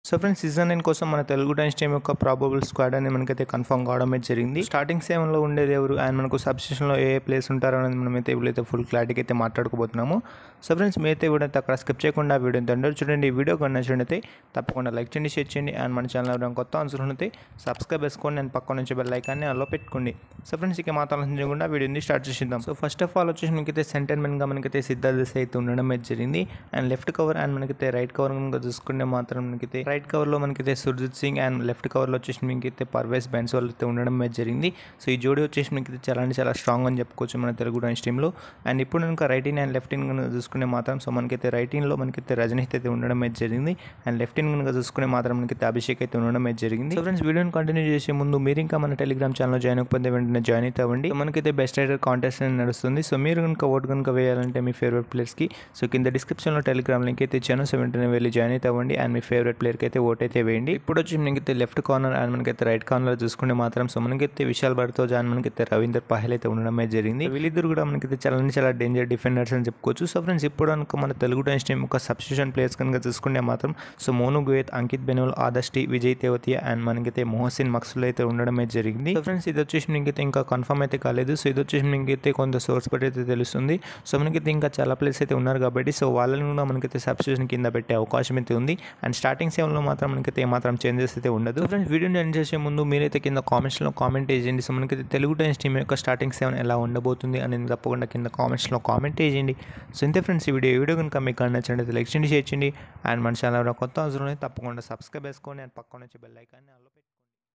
so friends season nine కోసం మన Telugu Titans team యొక్క ప్రాబబుల్ స్క్వాడ్ అనేది మనకైతే కన్ఫర్మ్ కావడం అయితే జరిగింది స్టార్టింగ్ సెవెన్లో ఉండేది ఎవరు అండ్ మనకు సబ్స్టిట్యూషన్లో ఏ ఏ ప్లేస్ ఉంటారో అనేది మనమైతే ఇప్పుడైతే ఫుల్ క్లారిటీకి అయితే మాట్లాడుకోబోతున్నాము సో ఫ్రెండ్స్ మీరైతే వీడియో అయితే అక్కడ స్కిప్ చేయకుండా వీడియో తండ్రి చూడండి ఈ వీడియో కన్నా చూడండి తప్పకుండా లైక్ చేయండి షేర్ చేయండి అండ్ మన ఛానల్ ఎవరైనా కొత్త ఆన్సర్ అయితే సబ్స్క్రైబ్ చేసుకోండి అండ్ పక్కన నుంచి బెల్ ఐకాన్ని అలో పెట్టుకోండి సో ఫ్రెండ్స్ ఇక మాట్లాడాల్సించకుండా వీడియోని స్టార్ట్ చేసిద్దాం సో ఫస్ట్ ఆఫ్ ఆల్ వచ్చేసి మనకైతే సెంటర్మెంట్గా మనకైతే సిద్ధార్థ దేశాయ్ అయితే ఉండడం అయితే జరిగింది అండ్ లెఫ్ట్ కవర్ అండ్ మనకైతే రైట్ కవర్ కనుక చూసుకుంటే మాత్రం మనకైతే రైట్ కవర్లో మనకైతే సుర్జిత్ సింగ్ అండ్ లెఫ్ట్ కవర్లో వచ్చేసి మనకైతే పర్వేస్ బెన్స్ వాళ్ళు అయితే ఉండడం అయితే జరిగింది సో ఈ జోడీ వచ్చేసి మనకైతే చాలా అంటే చాలా స్ట్రాంగ్ అని చెప్పుకోవచ్చు మన తెలుగు డాన్స్ టీంలో అండ్ ఇప్పుడు కనుక right in and left in కనుక చూసుకునే మాత్రం సో మనకైతే రైట్ ఇన్లో మనకైతే రజనీత్ అయితే ఉండడం అయితే జరిగింది అండ్ లెఫ్ట్ ఇన్ కనుక చూసుకునే మాత్రం మనకైతే అభిషేక్ అయితే ఉండడం అయితే జరిగింది సో ఫ్రెండ్స్ వీడియోని కంటిన్యూ చేసే ముందు మీరు ఇంకా మన టెలిగ్రామ్ ఛానల్లో జాయిన్ అవ్వకపోతే వెంటనే జాయిన్ అయితే అవ్వండి సో మనకైతే బెస్ట్ రైడర్ కాంటెస్ట్ అనేది నడుస్తుంది సో మీరు కనుక ఓటు కనుక వేయాలంటే మీ ఫేవరెట్ ప్లేయర్స్కి సో కింద డిస్క్రిప్షన్లో టెలిగ్రామ్ లింక్ అయితే ఇచ్చాను సో వెంటనే వెళ్ళి జాయిన్ అయితే అవ్వండి అండ్ మీ ఫేవరెట్ ప్లేయర్కి అయితే ఓట్ అయితే వేయండి ఇప్పుడు వచ్చి మనకైతే లెఫ్ట్ కార్నర్ అండ్ మనకైతే రైట్ కార్నర్ చూసుకుంటే మాత్రం సో మనకైతే విశాల్ భర్తో జాన్ మనకైతే రవీందర్ పహల్ అయితే ఉండడం అయితే జరిగింది వీళ్ళిద్దరు కూడా మనకైతే చాలా అంటే చాలా డేంజర్ డిఫెండర్స్ అని చెప్పుకోవచ్చు సో ఫ్రెండ్స్ ఇప్పుడు కనుక మన తెలుగు డాన్స్ టీం ఒక సబ్స్టిట్యూషన్ ప్లేయర్స్ కనుక చూసుకుంటే మాత్రం సో మోను గోయత్ అంకిత్ బెనోల్ ఆదష్టి విజయ్ తేవతియా అండ్ మనకైతే మొహసిన్ మక్సులు అయితే ఉండడం అయితే జరిగింది సో ఫ్రెండ్స్ ఇది వచ్చేసి మనకైతే ఇంకా కన్ఫర్మ్ అయితే కాలేదు సో ఇది వచ్చేసి మనకైతే కొంత సోర్స్ బట్టి అయితే తెలుస్తుంది సో మనకైతే ఇంకా చాలా ప్లేయర్స్ అయితే ఉన్నారు కాబట్టి సో వాళ్ళని కూడా మనకైతే సబ్స్టిట్యూషన్ కింద పెట్టే అవకాశం అయితే ఉంది అండ్ స్టార్టింగ్ సెవెన్లో మాత్రం మనకైతే ఏమాత్రం చేంజెస్ అయితే ఉండదు సో ఫ్రెండ్స్ వీడియోని ఎండ్ చేసే ముందు మీరైతే కింద కామెంట్స్లో కామెంట్ చేయండి సో మనకైతే తెలుగు టైమ్స్ టీం యొక్క స్టార్టింగ్ సెవెన్ ఎలా ఉండబోతుంది అనేది తప్పకుండా కింద కామెంట్స్లో కామెంట్ చేయండి సో ఇంతే ఫ్రెండ్స్ ఈ వీడియో ఈ వీడియో కనుక మీకు నచ్చినట్లయితే లైక్ చేయండి షేర్ చేయండి అండ్ మన ఛానల్ కొత్త అవసరం తప్పకుండా సబ్స్క్రైబ్ చేసుకోండి అండ్ పక్కన వచ్చి బెల్ ఐకాన్ని అల్లో పెట్టి